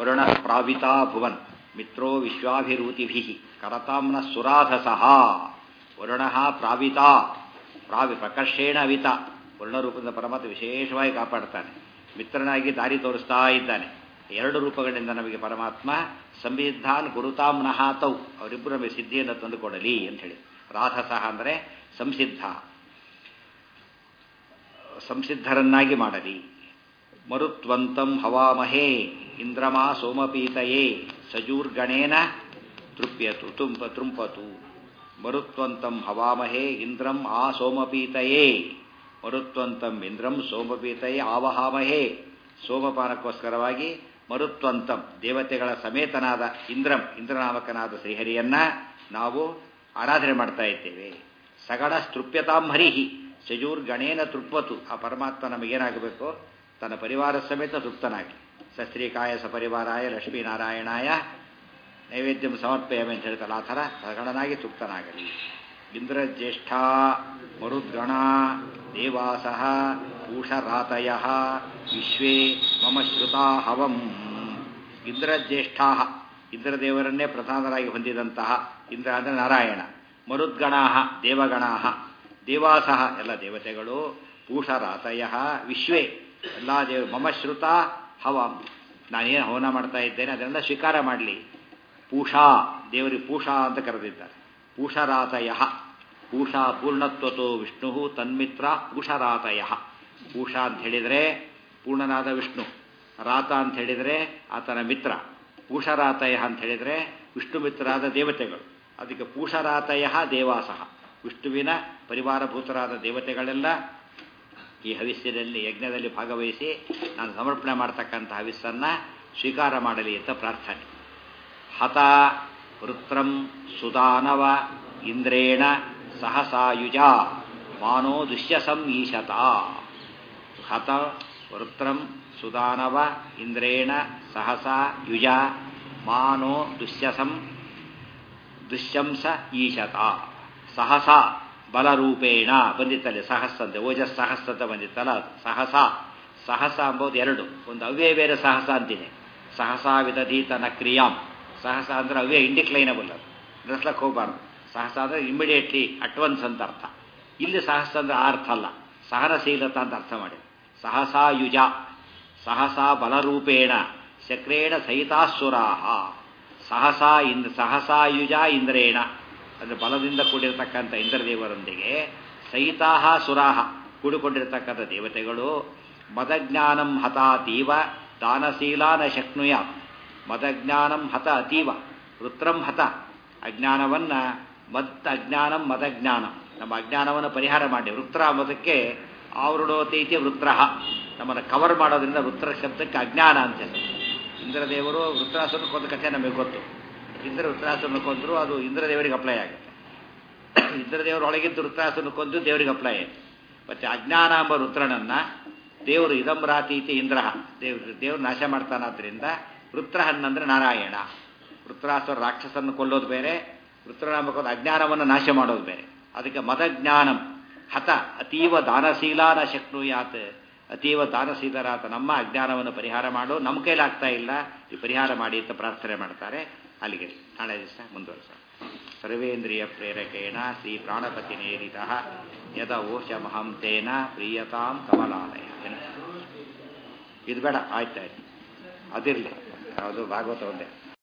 ವರುಣ ಪ್ರಾವಿತಾ ಭುವನ್ ಮಿತ್ರೋ ವಿಶ್ವಾಭಿರೂತಿಭಿ ಕರತಾಂನ ಸುರಾಧಸಃ ವರುಣ ಪ್ರಾವಿತಾ ಪ್ರಾವಿ ಪ್ರಕರ್ಷೇಣ ಅವಿತ ವರ್ಣರೂಪದಿಂದ ಪರಮಾತ್ಮ ವಿಶೇಷವಾಗಿ ಕಾಪಾಡ್ತಾನೆ ಮಿತ್ರನಾಗಿ ದಾರಿ ತೋರಿಸ್ತಾ ಇದ್ದಾನೆ ಎರಡು ರೂಪಗಳಿಂದ ನಮಗೆ ಪರಮಾತ್ಮ ಸಂವಿಧಾನ್ ಗುರುತಾಂ ನಹಾತೌ ಅವರಿಬ್ಬರು ನಮಗೆ ಸಿದ್ಧಿಯನ್ನು ತಂದುಕೊಡಲಿ ಅಂತ ಹೇಳಿ ರಾಧಸಃ ಅಂದರೆ ಸಂಸಿದ್ಧ ಸಂಸಿದ್ಧರನ್ನಾಗಿ ಮಾಡಲಿ ಮರುತ್ವಂತಂ ಹವಾಮಹೇ ಇಂದ್ರಮಾ ಸೋಮಪೀತಯೇ ಸಜೂರ್ಗಣೇನ ತೃಪ್ಯತು ತುಂಬ ತೃಂಪತು ಮರುತ್ವಂತಂ ಹವಾಮಹೇ ಇಂದ್ರಂ ಆ ಸೋಮಪೀತಯೇ ಮರುತ್ವಂತಂ ಇಂದ್ರಂ ಸೋಮಪೀತಯೇ ಆವಹಾಮಹೇ ಸೋಮಪಾನಕ್ಕೋಸ್ಕರವಾಗಿ ಮರುತ್ವಂತಂ ದೇವತೆಗಳ ಸಮೇತನಾದ ಇಂದ್ರಂ ಇಂದ್ರನಾಮಕನಾದ ಶ್ರೀಹರಿಯನ್ನ ನಾವು ಆರಾಧನೆ ಮಾಡ್ತಾ ಇದ್ದೇವೆ ಸಗಣ ಸ್ತೃಪ್ಯತಾಂ ಹರಿಹಿ ಸಜೂರ್ ಗಣೇನ ತೃಪ್ವತು ಆ ಪರಮಾತ್ಮ ನಮಗೇನಾಗಬೇಕು ತನ್ನ ಪರಿವಾರ ಸಮೇತ ತೃಪ್ತನಾಗಿ ಸಸ್ತ್ರೀಕಾಯ ಸಪರಿವಾರಾಯ ಲಕ್ಷ್ಮೀನಾರಾಯಣಾಯ ನೈವೇದ್ಯಂ ಸಮರ್ಪಯಮೆ ಅಂತ ಹೇಳ್ತಾರೆ ಆ ಥರ ಸಗಣನಾಗಿ ತೃಪ್ತನಾಗಲಿ ಇಂದ್ರಜ್ಯೇಷ್ಠ ಮರುದ್ಗಣ ದೇವಾಸಃ ಪೂಷರಾತಯ ವಿಶ್ವೇ ಮಮ ಶ್ರುತಾ ಹವಂ ಇಂದ್ರಜ್ಯೇಷ್ಠಾ ಇಂದ್ರದೇವರನ್ನೇ ಪ್ರಧಾನರಾಗಿ ಹೊಂದಿದಂತಹ ಇಂದ್ರ ಅಂದರೆ ನಾರಾಯಣ ಮರುದ್ಗಣಾ ದೇವಗಣಾ ದೇವಾಸಃ ಎಲ್ಲ ದೇವತೆಗಳು ಪೂಷರಾತಯ ವಿಶ್ವೇ ಎಲ್ಲ ದೇವ ಮಮ ಶ್ರುತ ಹವಂ ನಾನೇನು ಹವನ ಮಾಡ್ತಾ ಇದ್ದೇನೆ ಅದನ್ನೆಲ್ಲ ಸ್ವೀಕಾರ ಮಾಡಲಿ ಪೂಷಾ ದೇವರಿಗೆ ಪೂಷಾ ಅಂತ ಕರೆದಿದ್ದಾರೆ ಪೂಷರಾತಯ ಪೂಷಾ ಪೂರ್ಣತ್ವತೋ ವಿಷ್ಣು ತನ್ಮಿತ್ರ ಪೂಷರಾತಯ ಪೂಷಾ ಅಂತ ಹೇಳಿದರೆ ಪೂರ್ಣನಾದ ವಿಷ್ಣು ರಾತ ಅಂತ ಹೇಳಿದರೆ ಆತನ ಮಿತ್ರ ಪೂಷರಾತಯ ಅಂತ ಹೇಳಿದರೆ ವಿಷ್ಣು ಮಿತ್ರರಾದ ದೇವತೆಗಳು ಅದಕ್ಕೆ ಪೂಷರಾತಯ ದೇವಾಸಃ ವಿಷ್ಣುವಿನ ಪರಿವಾರಭೂತರಾದ ದೇವತೆಗಳೆಲ್ಲ ಈ ಹವಿಸ್ಸಿನಲ್ಲಿ ಯಜ್ಞದಲ್ಲಿ ಭಾಗವಹಿಸಿ ನಾನು ಸಮರ್ಪಣೆ ಮಾಡ್ತಕ್ಕಂಥ ಹವಿಸ್ಸನ್ನು ಸ್ವೀಕಾರ ಮಾಡಲಿ ಅಂತ ಪ್ರಾರ್ಥನೆ ಹತ ವೃತ್ರಂ ಸುದಾನವ ಇಂದ್ರೇಣ ಸಹಸಾಯುಜ ಮಾನೋ ದುಶ್ಯಸಂ ಈಶತ ಹತ ವೃತ್ರಂ ಸುದಾನವ ಇಂದ್ರೇಣ ಸಹಸಾ ಯುಜ ಮಾನೋ ದುಶ್ಯಸಂ ದುಶ್ಯಂಸ ಈಶತ ಸಹಸ ಬಲರೂಪೇಣ ಬಂದಿತ್ತಲ್ಲಿ ಸಹಸ್ ಅಂತೆ ಓಜಸ್ ಸಹಸ್ ಅಂತ ಬಂದಿತ್ತಲ್ಲ ಸಹಸ ಸಹಸ ಅಂಬೋದು ಎರಡು ಒಂದು ಅವ್ಯಯ ಬೇರೆ ಸಹಸ ಅಂತಿದೆ ಸಹಸಾ ವಿದಧೀತನ ಕ್ರಿಯಾಂ ಸಹಸ ಅಂದ್ರೆ ಅವೇ ಇಂಡಿಕ್ಲೈನಬಲ್ ಅದು ನಡೆಸ್ಲಕ್ಕೆ ಹೋಗಬಾರ್ದು ಸಹಸ ಅಂದ್ರೆ ಇಮಿಡಿಯೇಟ್ಲಿ ಅಟ್ವನ್ಸ್ ಅಂತ ಅರ್ಥ ಇಲ್ಲಿ ಸಹಸ ಅಂದ್ರೆ ಆ ಅರ್ಥ ಅಲ್ಲ ಸಹನಶೀಲತ ಅಂತ ಅರ್ಥ ಮಾಡಿ ಸಹಸಾಯುಜ ಸಹಸಾ ಬಲರೂಪೇಣ ಶಕ್ರೇಣ ಸಹಿತಾಸುರಾಹ ಸಹಸಾ ಇಂದ್ರ ಸಹಸಾಯುಜ ಇಂದ್ರೇಣ ಅಂದರೆ ಬಲದಿಂದ ಕೂಡಿರತಕ್ಕಂಥ ಇಂದ್ರದೇವರೊಂದಿಗೆ ಸಹಿತಾಹ ಸುರಾಹ ಕೂಡಿಕೊಂಡಿರತಕ್ಕಂಥ ದೇವತೆಗಳು ಮದಜ್ಞಾನಂ ಹತಾತೀವ ದಾನಶೀಲಾನ ಶಕ್ನುಯ ಮದಜ್ಞಾನಂ ಹತ ಅತೀವ ವೃತ್ರಂ ಹತ ಅಜ್ಞಾನವನ್ನ ಮತ್ ಅಜ್ಞಾನಂ ಮದಜ್ಞಾನಂ ನಮ್ಮ ಅಜ್ಞಾನವನ್ನು ಪರಿಹಾರ ಮಾಡಿ ವೃತ್ರ ಮದಕ್ಕೆ ಆವೃಣೋತೈತಿ ವೃತ್ರ ನಮ್ಮನ್ನು ಕವರ್ ಮಾಡೋದ್ರಿಂದ ವೃತ್ರ ಶಬ್ದಕ್ಕೆ ಅಜ್ಞಾನ ಅಂತ ಹೆಸರು ಇಂದ್ರದೇವರು ವೃತ್ರಾಸುರನ ಕೊಂದ ಕಥೆ ನಮಗೆ ಗೊತ್ತು ಇಂದ್ರ ವೃತ್ರಾಸುರನ ಕೊಂದ್ರು ಅದು ಇಂದ್ರದೇವರಿಗೆ ಅಪ್ಲೈ ಆಗುತ್ತೆ ಇಂದ್ರದೇವರು ಒಳಗಿದ್ದು ವೃತ್ರಾಸುರನ ಕೊಂದು ದೇವರಿಗೆ ಅಪ್ಲೈ ಆಯಿತು ಮತ್ತೆ ಅಜ್ಞಾನ ಎಂಬ ವೃತ್ರನನ್ನ ದೇವರು ಇದಂ ರಾತೀತಿ ಇಂದ್ರ ದೇವ್ರು ದೇವ್ರು ನಾಶ ಮಾಡ್ತಾನಾದ್ರಿಂದ ವೃತ್ರಹನ್ನಂದ್ರೆ ನಾರಾಯಣ ವೃತ್ರಾಸುರ ರಾಕ್ಷಸನ್ನು ಕೊಲ್ಲೋದು ಬೇರೆ ವೃತ್ರನಾಮಕದ ಅಜ್ಞಾನವನ್ನು ನಾಶ ಮಾಡೋದು ಬೇರೆ ಅದಕ್ಕೆ ಮದಜ್ಞಾನಂ ಹತ ಅತೀವ ದಾನಶೀಲಾನ ಶಕ್ನುಯಾತ್ ಅತೀವ ದಾನಶೀಲರಾತ ನಮ್ಮ ಅಜ್ಞಾನವನ್ನು ಪರಿಹಾರ ಮಾಡು ನಮ್ಮ ಕೈಲಾಗ್ತಾ ಇಲ್ಲ ಈ ಪರಿಹಾರ ಮಾಡಿ ಅಂತ ಪ್ರಾರ್ಥನೆ ಮಾಡ್ತಾರೆ ಅಲ್ಲಿಗೆ ನಾಳೆ ದಿವಸ ಮುಂದುವರಿಸ ಸರ್ವೇಂದ್ರಿಯ ಪ್ರೇರಕೇಣ ಶ್ರೀ ಪ್ರಾಣಪತಿ ನೇರಿತ ಯದ ಓಷಮಹಂ ತೇನ ಪ್ರಿಯತಾಂ ಕಮಲಾಲಯ ಇದು ಬೇಡ ಆಯ್ತಾಯ್ತು ಅದಿರಲಿ ಯಾವುದು ಭಾಗವತ ಒಂದೇ